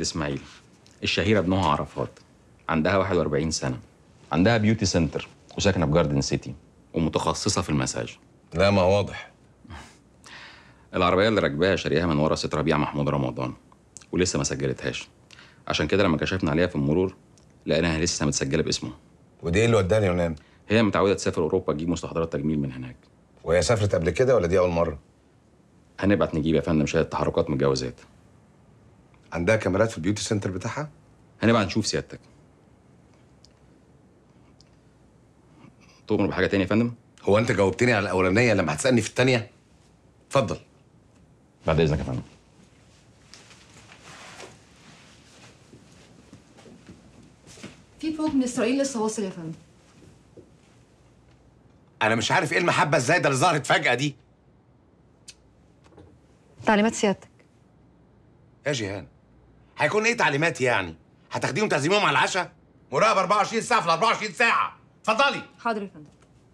اسماعيل الشهيره بنوها عرفات عندها 41 سنه عندها بيوتي سنتر وساكنه في جاردن سيتي ومتخصصه في المساج لا ما واضح العربيه اللي راكباها شاريها من ورا ست ربيع محمود رمضان ولسه ما سجلتهاش عشان كده لما كشفنا عليها في المرور لقيناها لسه متسجله باسمه ودي ايه اللي وداني يونان هي متعوده تسافر اوروبا تجيب مستحضرات تجميل من هناك وهي سافرت قبل كده ولا دي اول مره هنبعت نجيب يا فندم شهاده تحركات من الجوازات عندها كاميرات في البيوتي سنتر بتاعها هنبقى نشوف سيادتك تؤمر بحاجه تانية يا فندم هو انت جاوبتني على الاولانيه لما هتسالني في الثانيه اتفضل بعد اذنك يا فندم في فوج من اسرائيل لسه واصل يا فندم انا مش عارف ايه المحبه الزايده اللي ظهرت فجاه دي تعليمات سيادتك يا جيهان هيكون ايه تعليماتي يعني هتاخديهم تعزميهم على العشاء مراقبه 24 ساعه في ال 24 ساعه اتفضلي حاضر يا فندم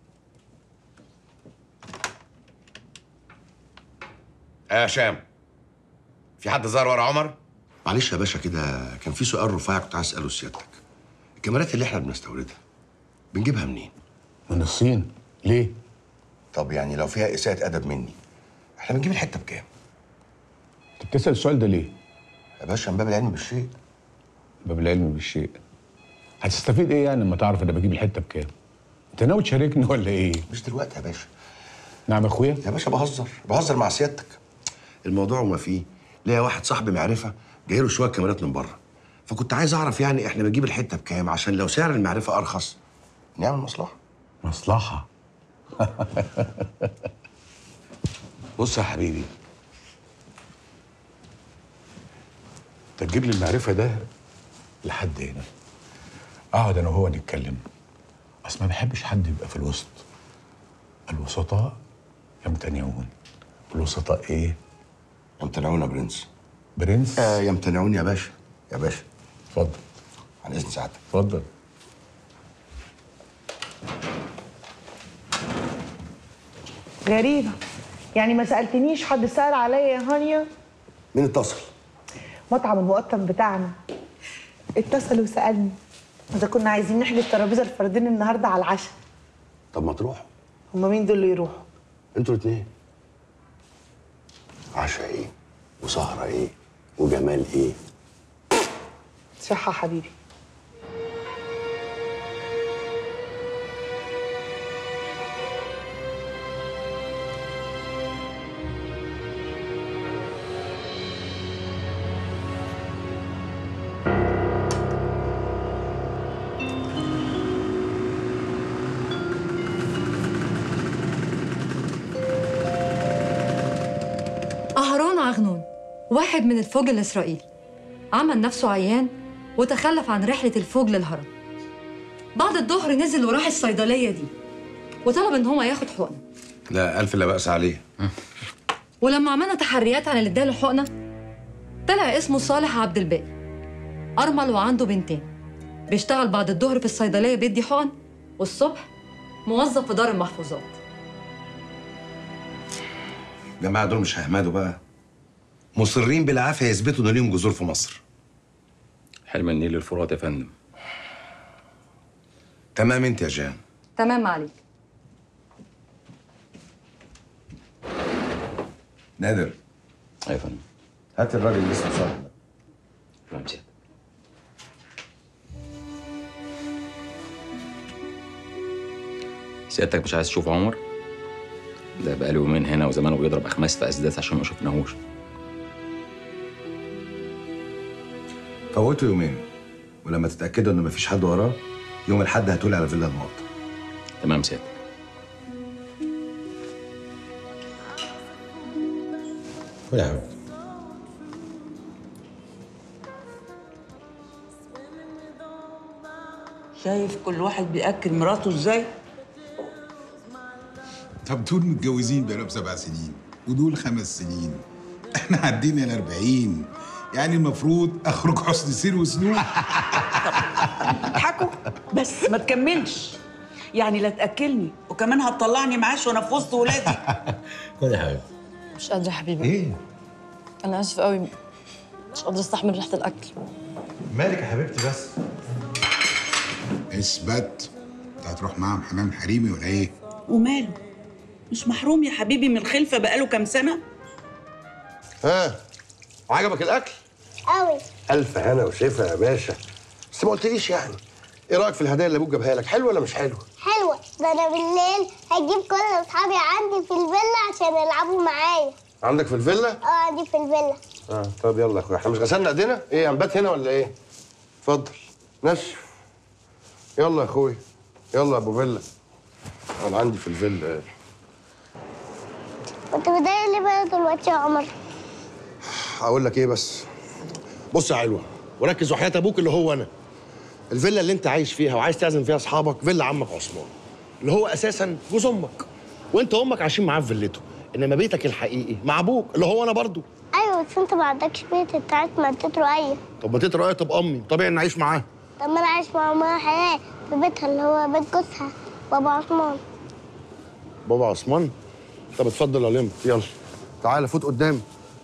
يا هشام في حد ظهر ورا عمر معلش يا باشا كده كان في سؤال رفيع كنت عايز اساله سيادتك الكاميرات اللي احنا بنستوردها بنجيبها منين؟ من الصين ليه؟ طب يعني لو فيها اساءة ادب مني احنا بنجيب الحته بكام؟ انت بتسال السؤال ده ليه؟ يا باشا من باب العلم بالشيء باب العلم بالشيء هتستفيد ايه يعني لما تعرف انا بجيب الحته بكام؟ انت ناوي تشاركني ولا ايه؟ مش دلوقتي يا باشا نعم يا اخويا؟ يا باشا بهزر بهزر مع سيادتك الموضوع وما فيه ليا واحد صاحبي معرفه جاي له شويه كاميرات من بره فكنت عايز اعرف يعني احنا بنجيب الحته بكام عشان لو سعر المعرفه ارخص نعمل مصلحه مصلحه بص يا حبيبي انت تجيب لي المعرفه ده لحد هنا اقعد انا وهو نتكلم اصل ما بحبش حد يبقى في الوسط الوسطاء يمتنعون الوسطاء ايه يمتنعون يا برنس برنس آه يمتنعون يا باشا يا باشا اتفضل عن اذن سعادتك اتفضل غريبة يعني ما سألتنيش حد سأل عليا يا هانيا مين اتصل؟ مطعم المقطم بتاعنا اتصل وسألني إذا كنا عايزين نحجز ترابيزة الفردين النهاردة على العشاء طب ما تروح هما مين دول اللي يروحوا؟ انتوا الاثنين عشاء ايه وسهرة ايه وجمال ايه صحة حبيبي أهرون عغنون واحد من الفوج الإسرائيلي عمل نفسه عيان وتخلف عن رحلة الفوج للهرم بعد الظهر نزل وراح الصيدلية دي وطلب إن هو ياخد حقنة لا الف لا باس عليه ولما عملنا تحريات عن اللي اداله حقنة طلع اسمه صالح عبد الباقي أرمل وعنده بنتين بيشتغل بعد الظهر في الصيدلية بيدي حقن والصبح موظف في دار المحفوظات الجماعه دول مش هيحمدوا بقى مصرين بالعافيه يثبتوا ان ليهم جذور في مصر حلم النيل للفرات يا فندم تمام انت يا جان تمام عليك نادر ايوه يا فندم هات الراجل اللي اسمه صالح ده. تمام سيادتك سيادتك مش عايز تشوف عمر ده بقاله يومين هنا وزمانه بيضرب اخماس في اسداس عشان ما شفناهوش فوتوا يومين ولما تتاكدوا ان مفيش حد وراه يوم الاحد هتقولي على فيلا المقطم تمام سيادتك خد يا حبيبي شايف كل واحد بياكل مراته ازاي طب دول متجوزين بقالهم سبع سنين ودول خمس سنين احنا عدينا ال 40 يعني المفروض اخرج حسن سير وسلوك اضحكوا بس ما تكملش يعني لا تاكلني وكمان هتطلعني معاش وانا في وسط ولادي خد يا حبيبي مش قادرة يا حبيبي ايه أنا آسفة قوي مش قادره استحمل ريحه الاكل مالك يا حبيبتي بس اثبت انت هتروح معاهم حمام حريمي ولا ايه؟ وماله مش محروم يا حبيبي من الخلفه بقاله كام سنه ها عجبك الاكل قوي الف هنا وشفا يا باشا بس ما قلتليش يعني ايه رايك في الهدايا اللي ابوك جابها لك حلوه ولا مش حلوه حلوة ده أنا بالليل هجيب كل أصحابي عندي في الفيلا عشان يلعبوا معايا عندك في الفيلا اه عندي في الفيلا اه طب يلا يا اخويا احنا مش غسلنا ايدينا ايه هنبات هنا ولا ايه اتفضل نشف يلا يا اخويا يلا يا ابو فيلا انا عندي في الفيلا كنت مضايق ليه بقى دلوقتي يا عمر هقول لك ايه بس بص يا علوه وركز وحياه ابوك اللي هو انا الفيلا اللي انت عايش فيها وعايز تعزم فيها اصحابك فيلا عمك عثمان اللي هو اساسا جوز امك وانت وامك عايشين معاه في فيلته انما بيتك الحقيقي مع ابوك اللي هو انا برضو أيوة بس أنت ما عندكش بيت أنت عايز ما رؤية طب ما تترى تبقى امي طبيعي ان اعيش معاه طب ما أنا عايش مع أمها حياة في بيتها اللي هو بيت جوزها بابا عثمان بابا عثمان طب اتفضل يا لمب يلا تعالى فوت قدامي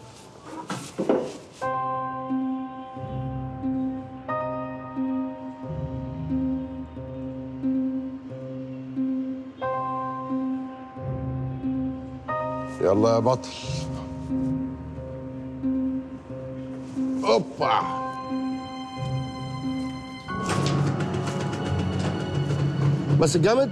يلا يا بطل اوبا بس الجامد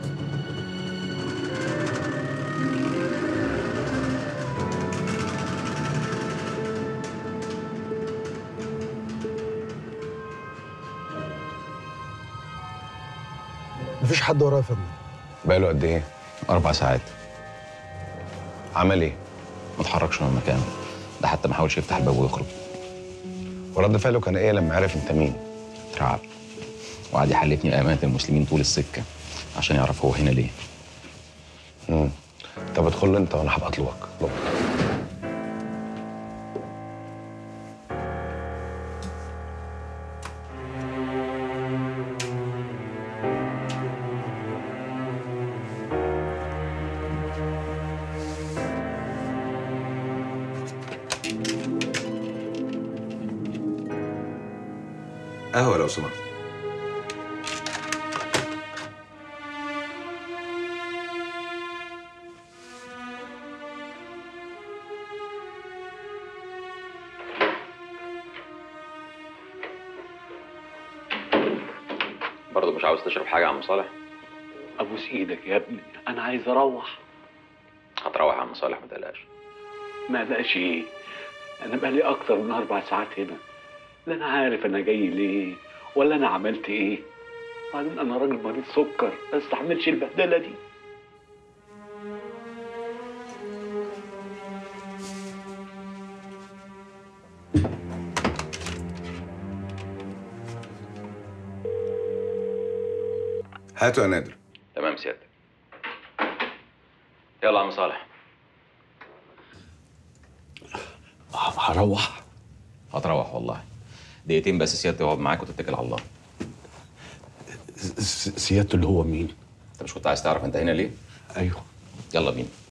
مفيش حد ورايا يا فندم بقاله قد ايه؟ أربع ساعات عمل ايه؟ ما اتحركش من مكانه ده حتى ما حاولش يفتح الباب ويخرج ورد فعله كان ايه لما عرف انت مين؟ اترعب وقعد يحلفني بأمانة المسلمين طول السكة عشان يعرف هو هنا ليه امم طب ادخل انت وانا هبقى اطلبك اطلبك. قهوة لو سمحت برضه مش عاوز تشرب حاجة يا عم صالح؟ ابوس ايدك يا ابني انا عايز اروح هتروح يا عم صالح ما تقلقش ما لقاش ايه انا بقالي اكتر من اربع ساعات هنا لا انا عارف انا جاي ليه ولا انا عملت ايه بعدين انا راجل مريض سكر ما استحملش البهدله دي هاتوا يا نادر تمام سيادتك يلا يا عم صالح هروح هتروح والله دقيقتين بس سيادتي اقعد معاك وتتكل على الله س- سيادته اللي هو مين انت مش كنت عايز تعرف انت هنا ليه؟ ايوه يلا بينا